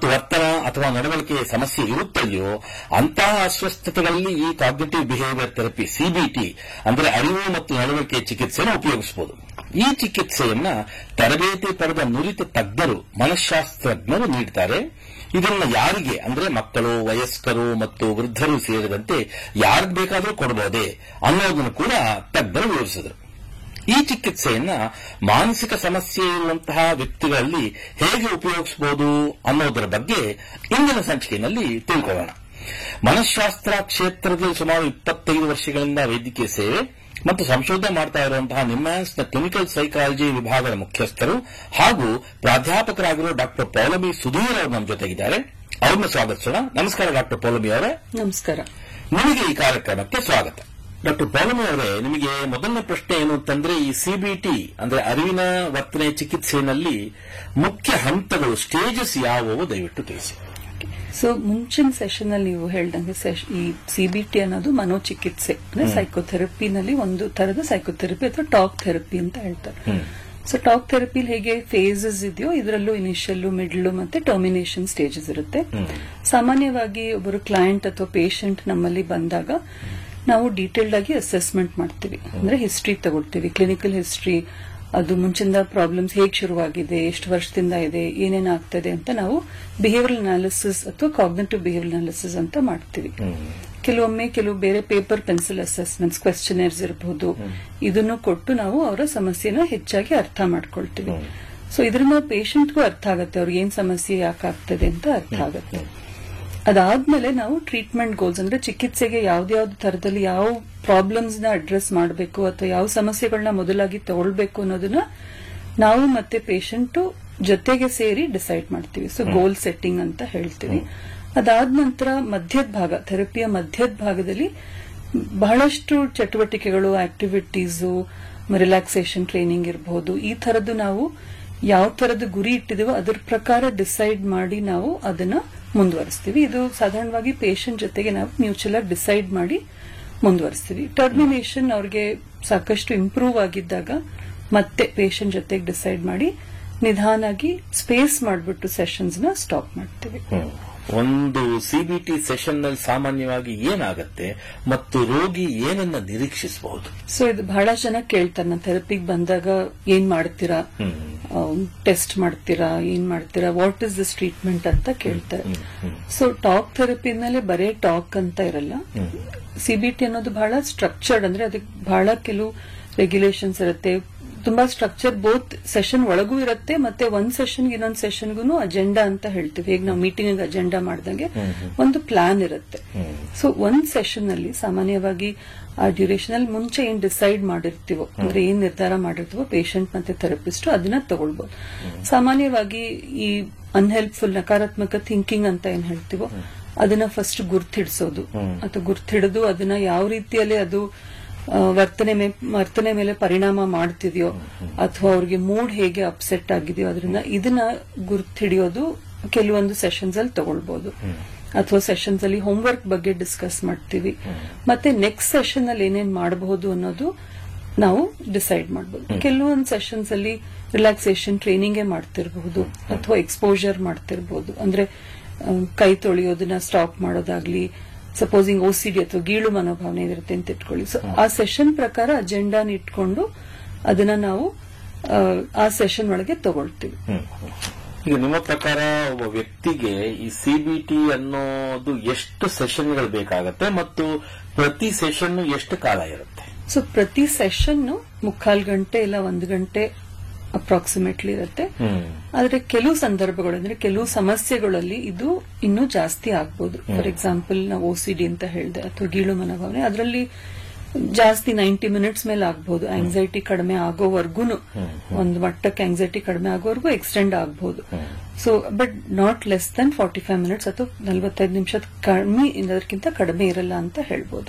ಮತ್ತು ವರ್ತನ ಅಥವಾ ನಡವಳಿಕೆಯ ಸಮಸ್ಯೆ ಇರುತ್ತದೆಯೋ ಅಂತಹ ಅಸ್ವಸ್ಥತೆಗಳಲ್ಲಿ ಈ ಕಾಗ್ನಿಟಿವ್ ಬಿಹೇವಿಯರ್ ಥೆರಪಿ ಸಿಬಿಟಿ ಅಂದರೆ ಅರಿವು ಮತ್ತು ನಡವಳಿಕೆಯ ಚಿಕಿತ್ಸೆಯನ್ನು ಉಪಯೋಗಿಸಬಹುದು ಈ ಚಿಕಿತ್ಸೆಯನ್ನ ತರಬೇತಿ ಪಡೆದ ನುರಿತ ತಜ್ಞರು ಮನಃಶಾಸ್ತ್ರಜ್ಞರು ನೀಡುತ್ತಾರೆ ಇದನ್ನ ಯಾರಿಗೆ ಅಂದ್ರೆ ಮಕ್ಕಳು ವಯಸ್ಕರು ಮತ್ತು ವೃದ್ಧರು ಸೇರಿದಂತೆ ಯಾರಿಗೆ ಬೇಕಾದರೂ ಕೊಡಬಹುದೇ ಅನ್ನೋದನ್ನು ಕೂಡ ತಜ್ಞರು ವಿವರಿಸಿದರು ಈ ಚಿಕಿತ್ಸೆಯನ್ನ ಮಾನಸಿಕ ಸಮಸ್ಯೆ ಇರುವಂತಹ ವ್ಯಕ್ತಿಗಳಲ್ಲಿ ಹೇಗೆ ಉಪಯೋಗಿಸಬಹುದು ಅನ್ನೋದರ ಬಗ್ಗೆ ಇಂದಿನ ಸಂಚಿಕೆಯಲ್ಲಿ ತಿಳ್ಕೊಳ್ಳೋಣ ಮನಃಶಾಸ್ತ್ರ ಕ್ಷೇತ್ರದಲ್ಲಿ ಸುಮಾರು ಇಪ್ಪತ್ತೈದು ವರ್ಷಗಳಿಂದ ವೈದ್ಯಕೀಯ ಸೇವೆ ಮತ್ತು ಸಂಶೋಧನೆ ಮಾಡ್ತಾ ಇರುವಂತಹ ನಿಮ್ಯಾನ್ಸ್ನ ಕ್ಲಿನಿಕಲ್ ಸೈಕಾಲಜಿ ವಿಭಾಗದ ಮುಖ್ಯಸ್ಥರು ಹಾಗೂ ಪ್ರಾಧ್ಯಾಪಕರಾಗಿರುವ ಡಾಕ್ಟರ್ ಪೌಲಮಿ ಸುಧೀರ್ ಅವರು ನಮ್ಮ ಜೊತೆಗಿದ್ದಾರೆ ಅವ್ರನ್ನ ಸ್ವಾಗತಿಸೋಣ ನಮಸ್ಕಾರ ಡಾಕ್ಟರ್ ಪೌಲಮಿ ಅವರೇ ನಮಸ್ಕಾರ ನಿಮಗೆ ಈ ಕಾರ್ಯಕ್ರಮಕ್ಕೆ ಸ್ವಾಗತ ಡಾಕ್ಟರ್ ಪೌಲಮಿ ಅವರೇ ನಿಮಗೆ ಮೊದಲನೇ ಪ್ರಶ್ನೆ ಏನು ಅಂತಂದ್ರೆ ಈ ಸಿಬಿಟಿ ಅಂದ್ರೆ ಅರಿವಿನ ವರ್ತನೆ ಚಿಕಿತ್ಸೆಯಲ್ಲಿ ಮುಖ್ಯ ಹಂತಗಳು ಸ್ಟೇಜಸ್ ಯಾವುವು ದಯವಿಟ್ಟು ತಿಳಿಸಿ ಸೊ ಮುಂಚಿನ ಸೆಷನ್ ಅಲ್ಲಿ ನೀವು ಹೇಳ್ದಂಗೆ ಸೆಶ್- ಈ ಸಿಬಿಟಿ ಅನ್ನೋದು ಮನೋಚಿಕಿತ್ಸೆ ಅಂದ್ರೆ ಸೈಕೋಥೆರಪಿನಲ್ಲಿ ಒಂದು ತರದ ಸೈಕೋಥೆರಪಿ ಅಥವಾ ಟಾಕ್ ಥೆರಪಿ ಅಂತ ಹೇಳ್ತಾರೆ ಸೊ ಟಾಕ್ ಥೆರಪಿಲಿ ಹೇಗೆ ಫೇಸಸ್ ಇದೆಯೋ ಇದರಲ್ಲೂ ಇನಿಷಿಯಲ್ ಮಿಡ್ಲ್ ಮತ್ತೆ ಟರ್ಮಿನೇಷನ್ ಸ್ಟೇಜಸ್ ಇರುತ್ತೆ ಸಾಮಾನ್ಯವಾಗಿ ಒಬ್ಬರು ಕ್ಲೈಂಟ್ ಅಥವಾ ಪೇಷಂಟ್ ನಮ್ಮಲ್ಲಿ ಬಂದಾಗ ನಾವು ಡೀಟೇಲ್ಡ್ ಆಗಿ ಅಸೆಸ್ಮೆಂಟ್ ಮಾಡ್ತೀವಿ ಅಂದ್ರೆ ಹಿಸ್ಟ್ರಿ ತಗೊಳ್ತೀವಿ ಕ್ಲಿನಿಕಲ್ ಹಿಸ್ಟ್ರಿ ಅದು ಮುಂಚಿಂದ ಪ್ರಾಬ್ಲಮ್ಸ್ ಹೇಗೆ ಶುರುವಾಗಿದೆ ಎಷ್ಟು ವರ್ಷದಿಂದ ಇದೆ ಏನೇನ್ ಆಗ್ತದೆ ಅಂತ ನಾವು ಬಿಹೇವಿಯರ್ ಅನಾಲಿಸಿಸ್ ಅಥವಾ ಕಾಗ್ನೇಟಿವ್ ಬಿಹೇವಿಯರ್ ಅನಾಲಿಸಿಸ್ ಅಂತ ಮಾಡ್ತೀವಿ ಕೆಲವೊಮ್ಮೆ ಕೆಲವು ಬೇರೆ ಪೇಪರ್ ಪೆನ್ಸಿಲ್ ಅಸೆಸ್ಮೆಂಟ್ಸ್ ಕ್ವೆಶ್ಚನರ್ಸ್ ಇರಬಹುದು ಇದನ್ನು ಕೊಟ್ಟು ನಾವು ಅವರ ಸಮಸ್ಯೆನ ಹೆಚ್ಚಾಗಿ ಅರ್ಥ ಮಾಡ್ಕೊಳ್ತೀವಿ ಸೊ ಇದರಿಂದ ಪೇಷಂಟ್ಗೂ ಅರ್ಥ ಆಗುತ್ತೆ ಅವ್ರಿಗೆ ಏನ್ ಸಮಸ್ಯೆ ಯಾಕಾಗ್ತದೆ ಅಂತ ಅರ್ಥ ಆಗುತ್ತೆ ಅದಾದ್ಮೇಲೆ ನಾವು ಟ್ರೀಟ್ಮೆಂಟ್ ಗೋಲ್ಸ್ ಅಂದ್ರೆ ಚಿಕಿತ್ಸೆಗೆ ಯಾವ್ದ್ಯಾವ್ದು ತರದಲ್ಲಿ ಯಾವ ಪ್ರಾಬ್ಲಮ್ಸ್ ನ ಅಡ್ರೆಸ್ ಮಾಡಬೇಕು ಅಥವಾ ಯಾವ ಸಮಸ್ಯೆಗಳನ್ನ ಮೊದಲಾಗಿ ತಗೊಳ್ಬೇಕು ಅನ್ನೋದನ್ನ ನಾವು ಮತ್ತೆ ಪೇಷಂಟ್ ಜೊತೆಗೆ ಸೇರಿ ಡಿಸೈಡ್ ಮಾಡ್ತೀವಿ ಸೊ ಗೋಲ್ ಸೆಟ್ಟಿಂಗ್ ಅಂತ ಹೇಳ್ತೀವಿ ಅದಾದ ನಂತರ ಮಧ್ಯದ ಭಾಗ ಥೆರಪಿಯ ಮಧ್ಯದ ಭಾಗದಲ್ಲಿ ಬಹಳಷ್ಟು ಚಟುವಟಿಕೆಗಳು ಆಕ್ಟಿವಿಟೀಸು ರಿಲ್ಯಾಕ್ಸೇಷನ್ ಟ್ರೈನಿಂಗ್ ಇರಬಹುದು ಈ ತರದ್ದು ನಾವು ಯಾವ ತರದ ಗುರಿ ಇಟ್ಟಿದೀವೋ ಅದ್ರ ಪ್ರಕಾರ ಡಿಸೈಡ್ ಮಾಡಿ ನಾವು ಅದನ್ನ ಮುಂದುವರಿಸ್ತೀವಿ ಇದು ಸಾಧಾರಣವಾಗಿ ಪೇಷಂಟ್ ಜೊತೆಗೆ ನಾವು ಮ್ಯೂಚುವಲ್ ಆಗಿ ಡಿಸೈಡ್ ಮಾಡಿ ಮುಂದುವರಿಸ್ತೀವಿ ಟರ್ಮಿನೇಷನ್ ಅವ್ರಿಗೆ ಸಾಕಷ್ಟು ಇಂಪ್ರೂವ್ ಆಗಿದ್ದಾಗ ಮತ್ತೆ ಪೇಷಂಟ್ ಜೊತೆಗೆ ಡಿಸೈಡ್ ಮಾಡಿ ನಿಧಾನಾಗಿ ಸ್ಪೇಸ್ ಮಾಡಿಬಿಟ್ಟು ಸೆಷನ್ಸ್ ನ ಸ್ಟಾಪ್ ಮಾಡ್ತೀವಿ ಒಂದು ಸಿಬಿಟಿ ಸೆಷನ್ ನಲ್ಲಿ ಸಾಮಾನ್ಯವಾಗಿ ಏನಾಗತ್ತೆ ಮತ್ತು ರೋಗಿ ಏನನ್ನ ನಿರೀಕ್ಷಿಸಬಹುದು ಸೊ ಇದು ಬಹಳ ಜನ ಕೇಳ್ತಾರೆ ನಾನು ಥೆರಪಿಗೆ ಬಂದಾಗ ಏನ್ ಮಾಡ್ತೀರಾ ಟೆಸ್ಟ್ ಮಾಡ್ತೀರಾ ಏನ್ ಮಾಡ್ತೀರಾ ವಾಟ್ ಇಸ್ ದಿಸ್ ಟ್ರೀಟ್ಮೆಂಟ್ ಅಂತ ಕೇಳ್ತಾರೆ ಸೊ ಟಾಕ್ ಥೆರಪಿ ಮೇಲೆ ಬರೇ ಟಾಕ್ ಅಂತ ಇರಲ್ಲ ಸಿಬಿಟಿ ಅನ್ನೋದು ಬಹಳ ಸ್ಟ್ರಕ್ಚರ್ಡ್ ಅಂದ್ರೆ ಅದಕ್ಕೆ ಬಹಳ ಕೆಲವು ರೆಗ್ಯುಲೇಷನ್ಸ್ ಇರುತ್ತೆ ತುಂಬಾ ಸ್ಟ್ರಕ್ಚರ್ ಬೋತ್ ಸೆಷನ್ ಒಳಗೂ ಇರುತ್ತೆ ಮತ್ತೆ ಒಂದ್ ಸೆಷನ್ ಇನ್ನೊಂದ್ ಸೆಷನ್ಗೂ ಅಜೆಂಡಾ ಅಂತ ಹೇಳ್ತೀವಿ ಈಗ ನಾವು ಮೀಟಿಂಗ್ ಅಜೆಂಡಾ ಮಾಡ್ದಂಗೆ ಒಂದು ಪ್ಲಾನ್ ಇರುತ್ತೆ ಸೊ ಒಂದ್ ಸೆಷನ್ ಅಲ್ಲಿ ಸಾಮಾನ್ಯವಾಗಿ ಆ ಡ್ಯೂರೇಷನ್ ಅಲ್ಲಿ ಮುಂಚೆ ಏನ್ ಡಿಸೈಡ್ ಮಾಡಿರ್ತೀವೋ ಅಂದ್ರೆ ಏನ್ ನಿರ್ಧಾರ ಮಾಡಿರ್ತೀವೋ ಪೇಷಂಟ್ ಮತ್ತೆ ಥೆರಪಿಸ್ಟ್ ಅದನ್ನ ತಗೊಳ್ಬಹುದು ಸಾಮಾನ್ಯವಾಗಿ ಈ ಅನ್ಹೆಲ್ಪ್ಫುಲ್ ನಕಾರಾತ್ಮಕ ಥಿಂಕಿಂಗ್ ಅಂತ ಏನ್ ಹೇಳ್ತೀವೋ ಅದನ್ನ ಫಸ್ಟ್ ಗುರ್ತಿಡ್ಸೋದು ಅಥವಾ ಗುರ್ತಿಡಿದು ಅದನ್ನ ಯಾವ ರೀತಿಯಲ್ಲಿ ಅದು ಆ, ವರ್ತನೆ ಮೇ- ವರ್ತನೆ ಮೇಲೆ ಪರಿಣಾಮ ಮಾಡ್ತಿದೆಯೋ ಅಥವಾ ಅವ್ರಿಗೆ ಮೂಡ್ ಹೇಗೆ ಅಪ್ಸೆಟ್ ಆಗಿದೆಯೋ ಅದರಿಂದ ಇದನ್ನ ಗುರ್ತಿಡಿಯೋದು ಕೆಲವೊಂದು ಸೆಷನ್ಸ್ ಅಲ್ಲಿ ತಗೊಳ್ಬಹುದು ಅಥವಾ ಸೆಷನ್ಸ್ ಅಲ್ಲಿ ಹೋಮ್ವರ್ಕ್ ಬಗ್ಗೆ ಡಿಸ್ಕಸ್ ಮಾಡ್ತೀವಿ ಮತ್ತೆ ನೆಕ್ಸ್ಟ್ ಸೆಷನ್ ಅಲ್ಲಿ ಏನೇನ್ ಮಾಡಬಹುದು ಅನ್ನೋದು ನಾವು ಡಿಸೈಡ್ ಮಾಡಬಹುದು ಕೆಲವೊಂದು ಸೆಷನ್ಸ್ ಅಲ್ಲಿ ರಿಲ್ಯಾಕ್ಸೇಷನ್ ಟ್ರೈನಿಂಗ್ ಮಾಡ್ತಿರಬಹುದು ಅಥವಾ ಎಕ್ಸ್ಪೋಜರ್ ಮಾಡ್ತಿರಬಹುದು ಅಂದ್ರೆ ಆ, ಕೈ ತೊಳೆಯೋದನ್ನ ಸ್ಟಾಪ್ ಮಾಡೋದಾಗ್ಲಿ ಸಪೋಸಿಂಗ್ ಓ ಸಿ ಡಿ ಅಥವಾ ಗೀಳು ಮನೋಭಾವನೆ ಇರುತ್ತೆ ಅಂತ ಇಟ್ಕೊಳ್ಳಿ ಸೊ ಆ ಸೆಷನ್ ಪ್ರಕಾರ ಅಜೆಂಡಾನ ಇಟ್ಕೊಂಡು ಅದನ್ನ ನಾವು ಆ, ಆ ಸೆಷನ್ ಒಳಗೆ ತಗೊಳ್ತೀವಿ ಈಗ ನಿಮ್ಮ ಪ್ರಕಾರ ಒಬ್ಬ ವ್ಯಕ್ತಿಗೆ ಈ ಸಿಬಿಟಿ ಅನ್ನೋದು ಎಷ್ಟು ಸೆಷನ್ಗಳು ಬೇಕಾಗತ್ತೆ ಮತ್ತು ಪ್ರತಿ ಸೆಷನ್ ಎಷ್ಟು ಕಾಲ ಇರುತ್ತೆ ಸೊ ಪ್ರತಿ ಸೆಷನ್ ಮುಕ್ಕಾಲ್ ಗಂಟೆ ಇಲ್ಲ ಒಂದು ಗಂಟೆ ಅಪ್ರಾಕ್ಸಿಮೇಟ್ಲಿ ಇರುತ್ತೆ ಆದ್ರೆ ಕೆಲವು ಸಂದರ್ಭಗಳು ಅಂದ್ರೆ ಕೆಲವು ಸಮಸ್ಯೆಗಳಲ್ಲಿ ಇದು ಇನ್ನೂ ಜಾಸ್ತಿ ಆಗ್ಬೋದು ಫಾರ್ ಎಕ್ಸಾಂಪಲ್ ನಾವು ಓ ಸಿ ಡಿ ಅಂತ ಹೇಳಿದೆ ಅಥವಾ ಗೀಳು ಮನೋಭಾವನೆ ಅದರಲ್ಲಿ ಜಾಸ್ತಿ ನೈಂಟಿ ಮಿನಿಟ್ಸ್ ಮೇಲೆ ಆಗ್ಬಹುದು ಆಂಗ್ಸೈಟಿ ಕಡಿಮೆ ಆಗೋವರೆಗೂ ಒಂದು ಮಟ್ಟಕ್ಕೆ ಆಂಗ್ಸೈಟಿ ಕಡಿಮೆ ಆಗೋವರೆಗೂ ಎಕ್ಸ್ಟೆಂಡ್ ಆಗಬಹುದು so but not less than forty five minutes ಅಥವಾ ನಲವತ್ತೈದು ನಿಮಿಷದ ಕಡಿಮೆ ಅದಕ್ಕಿಂತ ಕಡಿಮೆ ಇರಲ್ಲ ಅಂತ ಹೇಳ್ಬೋದು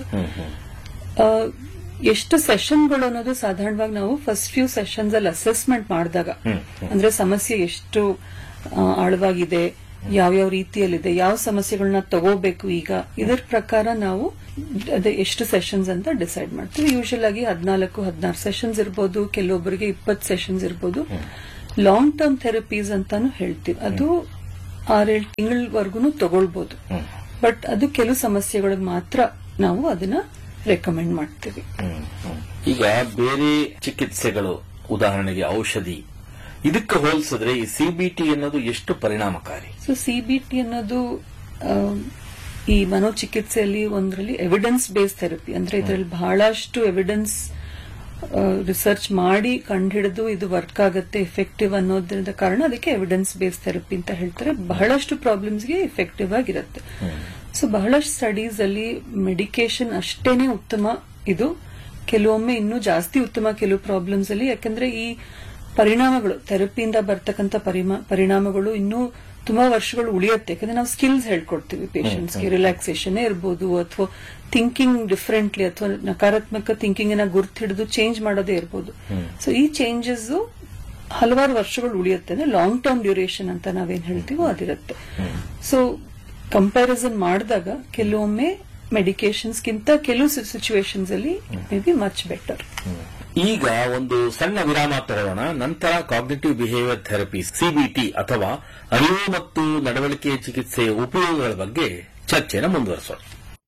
ಆ, ಎಷ್ಟು ಸೆಷನ್ಗಳು ಅನ್ನೋದು ಸಾಧಾರಣವಾಗಿ ನಾವು ಫಸ್ಟ್ ಫ್ಯೂ ಸೆಷನ್ಸ್ ಅಲ್ಲಿ ಅಸೆಸ್ಮೆಂಟ್ ಮಾಡಿದಾಗ ಅಂದ್ರೆ ಸಮಸ್ಯೆ ಎಷ್ಟು ಆ, ಆಳವಾಗಿದೆ ಯಾವ್ಯಾವ ರೀತಿಯಲ್ಲಿದೆ ಯಾವ ಸಮಸ್ಯೆಗಳನ್ನ ತಗೋಬೇಕು ಈಗ ಇದರ ಪ್ರಕಾರ ನಾವು ಅದೇ ಎಷ್ಟು ಸೆಷನ್ಸ್ ಅಂತ ಡಿಸೈಡ್ ಮಾಡ್ತೀವಿ ಯೂಶಲ್ ಆಗಿ ಹದಿನಾಲ್ಕು ಹದಿನಾರು ಸೆಷನ್ಸ್ ಇರ್ಬೋದು ಕೆಲವೊಬ್ಬರಿಗೆ ಇಪ್ಪತ್ತು ಸೆಷನ್ಸ್ ಇರ್ಬೋದು ಲಾಂಗ್ ಟರ್ಮ್ ಥೆರಪೀಸ್ ಅಂತಾನು ಹೇಳ್ತೀವಿ ಅದು ಆರೇಳು ತಿಂಗಳವರೆಗೂ ತಗೊಳ್ಬಹುದು ಹ್ಮ್. ಬಟ್ ಅದು ಕೆಲವು ಸಮಸ್ಯೆಗಳಿಗೆ ಮಾತ್ರ ನಾವು ಅದನ್ನ ರೆಕಮೆಂಡ್ ಮಾಡ್ತೀವಿ ಹ್ಮ್, ಹ್ಮ್. ಈಗ ಬೇರೆ ಚಿಕಿತ್ಸೆಗಳು ಉದಾಹರಣೆಗೆ ಔಷಧಿ ಇದಕ್ಕೆ ಹೋಲಿಸಿದ್ರೆ ಈ ಸಿಬಿಟಿ ಅನ್ನೋದು ಎಷ್ಟು ಪರಿಣಾಮಕಾರಿ ಸೊ ಸಿಬಿಟಿ ಅನ್ನೋದು ಆ, ಈ ಮನೋಚಿಕಿತ್ಸೆಯಲ್ಲಿ ಒಂದರಲ್ಲಿ ಎವಿಡೆನ್ಸ್ ಬೇಸ್ ಥೆರಪಿ ಅಂದ್ರೆ ಇದರಲ್ಲಿ ಬಹಳಷ್ಟು ಎವಿಡೆನ್ಸ್ ರಿಸರ್ಚ್ ಮಾಡಿ ಕಂಡುಹಿಡಿದು ಇದು ವರ್ಕ್ ಆಗುತ್ತೆ ಎಫೆಕ್ಟಿವ್ ಅನ್ನೋದ್ರಿಂದ ಕಾರಣ ಅದಕ್ಕೆ ಎವಿಡೆನ್ಸ್ ಬೇಸ್ ಥೆರಪಿ ಅಂತ ಹೇಳ್ತಾರೆ ಬಹಳಷ್ಟು ಪ್ರಾಬ್ಲಮ್ಸ್ಗೆ ಎಫೆಕ್ಟಿವ್ ಆಗಿರುತ್ತೆ ಸೊ ಬಹಳಷ್ಟು ಸ್ಟಡೀಸ್ ಅಲ್ಲಿ ಮೆಡಿಕೇಶನ್ ಅಷ್ಟೇನೆ ಉತ್ತಮ ಇದು ಕೆಲವೊಮ್ಮೆ ಇನ್ನೂ ಜಾಸ್ತಿ ಉತ್ತಮ ಕೆಲವು ಪ್ರಾಬ್ಲಮ್ಸ್ ಅಲ್ಲಿ ಯಾಕಂದ್ರೆ ಈ ಪರಿಣಾಮಗಳು ಥೆರಪಿಯಿಂದ ಬರ್ತಕ್ಕಂಥ ಪರಿಮಾ- ಪರಿಣಾಮಗಳು ಇನ್ನೂ ತುಂಬಾ ವರ್ಷಗಳು ಉಳಿಯುತ್ತೆ ಯಾಕಂದ್ರೆ ನಾವು ಸ್ಕಿಲ್ಸ್ ಹೇಳ್ಕೊಡ್ತೀವಿ ಪೇಷಂಟ್ಸ್ಗೆ ರಿಲ್ಯಾಕ್ಸೇಷನ್ ಇರ್ಬೋದು ಅಥವಾ ಥಿಂಕಿಂಗ್ ಡಿಫ್ರೆಂಟ್ಲಿ ಅಥವಾ ನಕಾರಾತ್ಮಕ ಥಿಂಕಿಂಗ್ ನ ಗುರ್ತು ಹಿಡಿದು ಚೇಂಜ್ ಮಾಡೋದೇ ಇರ್ಬೋದು ಸೊ ಈ ಚೇಂಜಸ್ ಹಲವಾರು ವರ್ಷಗಳು ಉಳಿಯುತ್ತೆ ಅಂದ್ರೆ ಲಾಂಗ್ ಟರ್ಮ್ ಡ್ಯೂರೇಷನ್ ಅಂತ ನಾವೇನ್ ಹೇಳ್ತೀವೋ ಅದಿರುತ್ತೆ ಸೊ ಕಂಪ್ಯಾರಿಸನ್ ಮಾಡಿದಾಗ ಕೆಲವೊಮ್ಮೆ ಮೆಡಿಕೇಶನ್ಸ್ಗಿಂತ ಕೆಲವು ಸಿಚುವೇಶನ್ಸ್ ಅಲ್ಲಿ ಮೇ ಬಿ ಮಚ್ ಬೆಟರ್ ಈಗ ಒಂದು ಸಣ್ಣ ವಿರಾಮ ತಗೊಳ್ಳೋಣ ನಂತರ ಕಾಗ್ನಿಟಿವ್ ಬಿಹೇವಿಯರ್ ಥೆರಪಿ ಸಿಬಿಟಿ ಅಥವಾ ಅರಿವು ಮತ್ತು ನಡವಳಿಕೆ ಚಿಕಿತ್ಸೆಯ ಉಪಯೋಗಗಳ ಬಗ್ಗೆ ಚರ್ಚೆನ ಮುಂದುವರಿಸೋಣ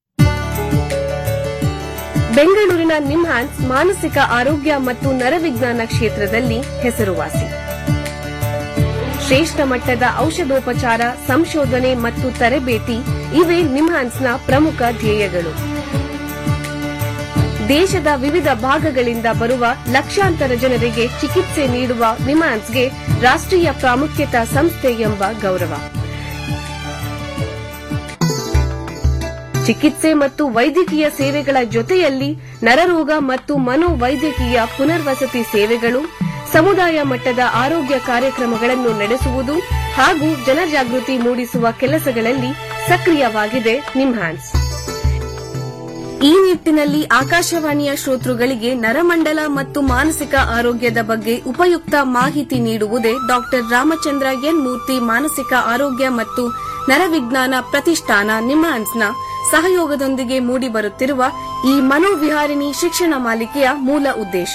ಬೆಂಗಳೂರಿನ ನಿಮ್ಹಾನ್ಸ್ ಮಾನಸಿಕ ಆರೋಗ್ಯ ಮತ್ತು ನರವಿಜ್ಞಾನ ಕ್ಷೇತ್ರದಲ್ಲಿ ಹೆಸರುವಾಸಿ ಶ್ರೇಷ್ಠ ಮಟ್ಟದ ಔಷಧೋಪಚಾರ ಸಂಶೋಧನೆ ಮತ್ತು ತರಬೇತಿ ಇವೇ ನಿಮ್ಹಾನ್ಸ್ನ ಪ್ರಮುಖ ಧ್ಯೇಯಗಳು ದೇಶದ ವಿವಿಧ ಭಾಗಗಳಿಂದ ಬರುವ ಲಕ್ಷಾಂತರ ಜನರಿಗೆ ಚಿಕಿತ್ಸೆ ನೀಡುವ ನಿಮ್ಹಾನ್ಸ್ಗೆ ರಾಷ್ಟ್ರೀಯ ಪ್ರಾಮುಖ್ಯತಾ ಸಂಸ್ಥೆ ಎಂಬ ಗೌರವ ಚಿಕಿತ್ಸೆ ಮತ್ತು ವೈದ್ಯಕೀಯ ಸೇವೆಗಳ ಜೊತೆಯಲ್ಲಿ ನರರೋಗ ಮತ್ತು ಮನೋವೈದ್ಯಕೀಯ ಪುನರ್ವಸತಿ ಸೇವೆಗಳು ಸಮುದಾಯ ಮಟ್ಟದ ಆರೋಗ್ಯ ಕಾರ್ಯಕ್ರಮಗಳನ್ನು ನಡೆಸುವುದು ಹಾಗೂ ಜನಜಾಗೃತಿ ಮೂಡಿಸುವ ಕೆಲಸಗಳಲ್ಲಿ ಸಕ್ರಿಯವಾಗಿದೆ ನಿಮ್ಹಾನ್ಸ್ ಈ ನಿಟ್ಟಿನಲ್ಲಿ ಆಕಾಶವಾಣಿಯ ಶ್ರೋತೃಗಳಿಗೆ ನರಮಂಡಲ ಮತ್ತು ಮಾನಸಿಕ ಆರೋಗ್ಯದ ಬಗ್ಗೆ ಉಪಯುಕ್ತ ಮಾಹಿತಿ ನೀಡುವುದೇ ಡಾಕ್ಟರ್ ರಾಮಚಂದ್ರ ಎನ್ ಮೂರ್ತಿ ಮಾನಸಿಕ ಆರೋಗ್ಯ ಮತ್ತು ನರವಿಜ್ಞಾನ ಪ್ರತಿಷ್ಠಾನ ನಿಮ್ಹಾನ್ಸ್ನ ಸಹಯೋಗದೊಂದಿಗೆ ಮೂಡಿಬರುತ್ತಿರುವ ಈ ಮನೋವಿಹಾರಿಣಿ ಶಿಕ್ಷಣ ಮಾಲಿಕೆಯ ಮೂಲ ಉದ್ದೇಶ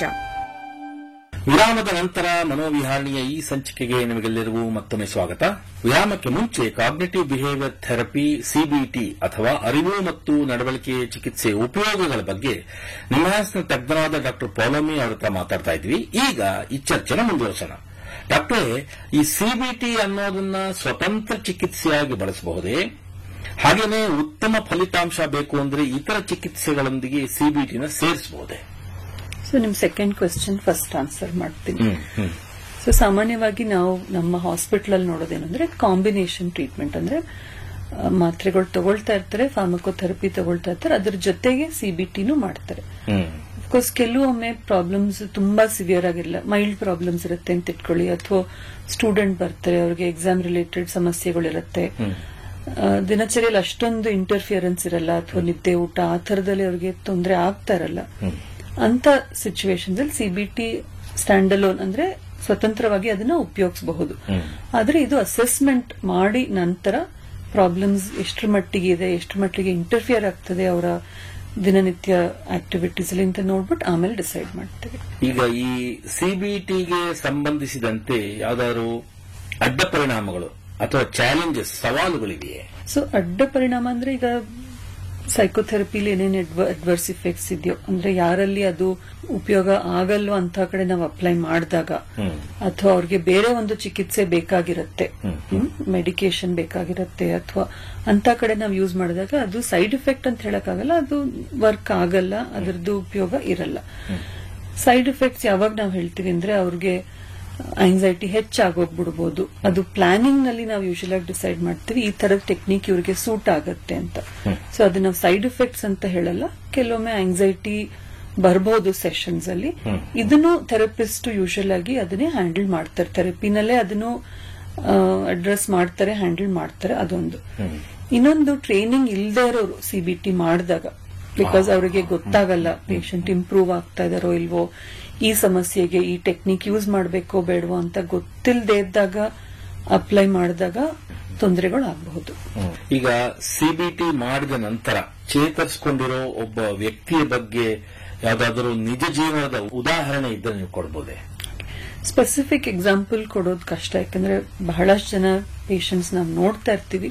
ವಿರಾಮದ ನಂತರ ಮನೋವಿಹಾರಣಿಯ ಈ ಸಂಚಿಕೆಗೆ ನಿಮಗೆಲ್ಲರಿಗೂ ಮತ್ತೊಮ್ಮೆ ಸ್ವಾಗತ ವಿರಾಮಕ್ಕೆ ಮುಂಚೆ ಕಾಗ್ನಿಟಿವ್ ಬಿಹೇವಿಯರ್ ಥೆರಪಿ ಸಿಬಿಟಿ ಅಥವಾ ಅರಿವು ಮತ್ತು ನಡವಳಿಕೆ ಚಿಕಿತ್ಸೆ ಉಪಯೋಗಗಳ ಬಗ್ಗೆ ನಿಮ್ಹಾನ್ಸ್ನ ತಜ್ಞರಾದ ಡಾಕ್ಟರ್ ಪೌಲಮಿ ಅವರ ಹತ್ರ ಮಾತಾಡ್ತಾ ಇದ್ವಿ ಈಗ ಈ ಚರ್ಚೆನ ಮುಂದುವರಿಸೋಣ ಡಾಕ್ಟರ್ ಈ ಸಿಬಿಟಿ ಅನ್ನೋದನ್ನ ಸ್ವತಂತ್ರ ಚಿಕಿತ್ಸೆಯಾಗಿ ಬಳಸಬಹುದೇ ಹಾಗೇನೆ ಉತ್ತಮ ಫಲಿತಾಂಶ ಬೇಕು ಅಂದ್ರೆ ಇತರ ಚಿಕಿತ್ಸೆಗಳೊಂದಿಗೆ ಸಿಬಿಟಿನ ಸೇರಿಸಬಹುದೇ ಸೊ ನಿಮ್ ಸೆಕೆಂಡ್ ಕ್ವೆಶ್ಚನ್ ಫಸ್ಟ್ ಆನ್ಸರ್ ಮಾಡ್ತೀನಿ ಹ್ಮ್ ಹ್ಮ್ ಸೊ ಸಾಮಾನ್ಯವಾಗಿ ನಾವು ನಮ್ಮ ಹಾಸ್ಪಿಟಲ್ ಅಲ್ಲಿ ನೋಡೋದೇನಂದ್ರೆ ಕಾಂಬಿನೇಷನ್ ಟ್ರೀಟ್ಮೆಂಟ್ ಅಂದ್ರೆ ಆ, ಮಾತ್ರೆಗಳು ತಗೊಳ್ತಾ ಇರ್ತಾರೆ ಫಾರ್ಮಕೋಥೆರಪಿ ತಗೊಳ್ತಾ ಇರ್ತಾರೆ ಅದ್ರ ಜೊತೆಗೆ ಸಿಬಿಟಿನೂ ಮಾಡ್ತಾರೆ ಹ್ಮ್ ಅಫ್ಕೋರ್ಸ್ ಕೆಲವೊಮ್ಮೆ ಪ್ರಾಬ್ಲಮ್ಸ್ ತುಂಬಾ ಸಿವಿಯರ್ ಆಗಿರಲ್ಲ ಮೈಲ್ಡ್ ಪ್ರಾಬ್ಲಮ್ಸ್ ಇರುತ್ತೆ ಅಂತ ಇಟ್ಕೊಳ್ಳಿ ಅಥವಾ ಸ್ಟೂಡೆಂಟ್ ಬರ್ತಾರೆ ಅವ್ರಿಗೆ ಎಕ್ಸಾಮ್ ರಿಲೇಟೆಡ್ ಸಮಸ್ಯೆಗಳಿರುತ್ತೆ ಆ, ದಿನಚರಿಯಲ್ಲಿ ಅಷ್ಟೊಂದು ಇಂಟರ್ಫಿಯರೆನ್ಸ್ ಇರಲ್ಲ ಅಥವಾ ನಿದ್ದೆ ಊಟ ಆ ಥರದಲ್ಲಿ ಅವ್ರಿಗೆ ತೊಂದರೆ ಆಗ್ತಾ ಇರಲ್ಲ ಅಂತ ಸಿಚುವೇಶನ್ಸ್ ಅಲ್ಲಿ ಸಿಬಿಟಿ ಸ್ಟ್ಯಾಂಡ್ ಅಲೋನ್ ಅಂದ್ರೆ ಸ್ವತಂತ್ರವಾಗಿ ಅದನ್ನ ಉಪಯೋಗಿಸಬಹುದು ಆದ್ರೆ ಇದು ಅಸೆಸ್ಮೆಂಟ್ ಮಾಡಿ ನಂತರ ಪ್ರಾಬ್ಲಮ್ಸ್ ಎಷ್ಟರ ಮಟ್ಟಿಗೆ ಇದೆ ಎಷ್ಟರ ಮಟ್ಟಿಗೆ ಇಂಟರ್ಫಿಯರ್ ಆಗ್ತದೆ ಅವರ ದಿನನಿತ್ಯ ಆಕ್ಟಿವಿಟೀಸ್ ಅಲ್ಲಿ ಅಂತ ನೋಡ್ಬಿಟ್ಟು ಆಮೇಲೆ ಡಿಸೈಡ್ ಮಾಡ್ತೇವೆ ಈಗ ಈ ಸಿಬಿಟಿಗೆ ಸಂಬಂಧಿಸಿದಂತೆ ಯಾವ್ದಾದ್ರು ಅಡ್ಡ ಪರಿಣಾಮಗಳು ಅಥವಾ ಚಾಲೆಂಜಸ್ ಸವಾಲುಗಳಿವೆಯೇ ಸೊ ಅಡ್ಡ ಪರಿಣಾಮ ಅಂದ್ರೆ ಈಗ ಸೈಕೋಥೆರಪಿಲಿ ಏನೇನು ಅಡ್ವರ್ಸ್ ಇಫೆಕ್ಟ್ಸ್ ಇದೆಯೋ ಅಂದ್ರೆ ಯಾರಲ್ಲಿ ಅದು ಉಪಯೋಗ ಆಗಲ್ವೋ ಅಂತ ಕಡೆ ನಾವು ಅಪ್ಲೈ ಮಾಡಿದಾಗ ಅಥವಾ ಅವ್ರಿಗೆ ಬೇರೆ ಒಂದು ಚಿಕಿತ್ಸೆ ಬೇಕಾಗಿರುತ್ತೆ ಮೆಡಿಕೇಶನ್ ಬೇಕಾಗಿರುತ್ತೆ ಅಥವಾ ಅಂತ ಕಡೆ ನಾವು ಯೂಸ್ ಮಾಡಿದಾಗ ಅದು ಸೈಡ್ ಎಫೆಕ್ಟ್ ಅಂತ ಹೇಳಕ್ಕಾಗಲ್ಲ ಅದು ವರ್ಕ್ ಆಗಲ್ಲ ಅದರದ್ದು ಉಪಯೋಗ ಇರಲ್ಲ ಸೈಡ್ ಎಫೆಕ್ಟ್ಸ್ ಯಾವಾಗ ನಾವು ಹೇಳ್ತೀವಿ ಅಂದ್ರೆ ಅವ್ರಿಗೆ ಆಂಗ್ಸೈಟಿ ಹೆಚ್ಚಾಗೋಗ್ಬಿಡ್ಬೋದು ಅದು ಪ್ಲಾನಿಂಗ್ ನಲ್ಲಿ ನಾವು ಯೂಶಲ್ ಆಗಿ ಡಿಸೈಡ್ ಮಾಡ್ತೀವಿ ಈ ತರದ ಟೆಕ್ನಿಕ್ ಇವ್ರಿಗೆ ಸೂಟ್ ಆಗತ್ತೆ ಅಂತ ಸೊ ಅದನ್ನ ಸೈಡ್ ಎಫೆಕ್ಟ್ಸ್ ಅಂತ ಹೇಳಲ್ಲ ಕೆಲವೊಮ್ಮೆ ಆಂಗ್ಸೈಟಿ ಬರ್ಬೋದು ಸೆಷನ್ಸ್ ಅಲ್ಲಿ ಇದನ್ನು ಥೆರಪಿಸ್ಟ್ ಯೂಶಲ್ ಆಗಿ ಅದನ್ನೇ ಹ್ಯಾಂಡಲ್ ಮಾಡ್ತಾರೆ ಥೆರಪಿನಲ್ಲೇ ಅದನ್ನು ಅಡ್ರೆಸ್ ಮಾಡ್ತಾರೆ ಹ್ಯಾಂಡಲ್ ಮಾಡ್ತಾರೆ ಅದೊಂದು ಇನ್ನೊಂದು ಟ್ರೈನಿಂಗ್ ಇಲ್ಲದೆ ಇರೋರು ಸಿಬಿಟಿ ಮಾಡಿದಾಗ ಬಿಕಾಸ್ ಅವರಿಗೆ ಗೊತ್ತಾಗಲ್ಲ ಪೇಷಂಟ್ ಇಂಪ್ರೂವ್ ಆಗ್ತಾ ಇದಾರೋ ಇಲ್ವೋ ಈ ಸಮಸ್ಯೆಗೆ ಈ ಟೆಕ್ನಿಕ್ ಯೂಸ್ ಮಾಡಬೇಕೋ ಬೇಡವೋ ಅಂತ ಗೊತ್ತಿಲ್ಲದೆ ಇದ್ದಾಗ ಅಪ್ಲೈ ಮಾಡಿದಾಗ ತೊಂದರೆಗಳು ಆಗಬಹುದು ಈಗ ಸಿಬಿಟಿ ಮಾಡಿದ ನಂತರ ಚೇತರಿಸಿಕೊಂಡಿರೋ ಒಬ್ಬ ವ್ಯಕ್ತಿಯ ಬಗ್ಗೆ ಯಾವ್ದಾದ್ರು ನಿಜ ಜೀವನದ ಉದಾಹರಣೆ ಇದ್ದರೆ ನೀವು ಕೊಡ್ಬೋದೇ ಸ್ಪೆಸಿಫಿಕ್ ಎಕ್ಸಾಂಪಲ್ ಕೊಡೋದು ಕಷ್ಟ ಯಾಕಂದ್ರೆ ಬಹಳಷ್ಟು ಜನ ಪೇಷಂಟ್ಸ್ ನಾವು ನೋಡ್ತಾ ಇರ್ತೀವಿ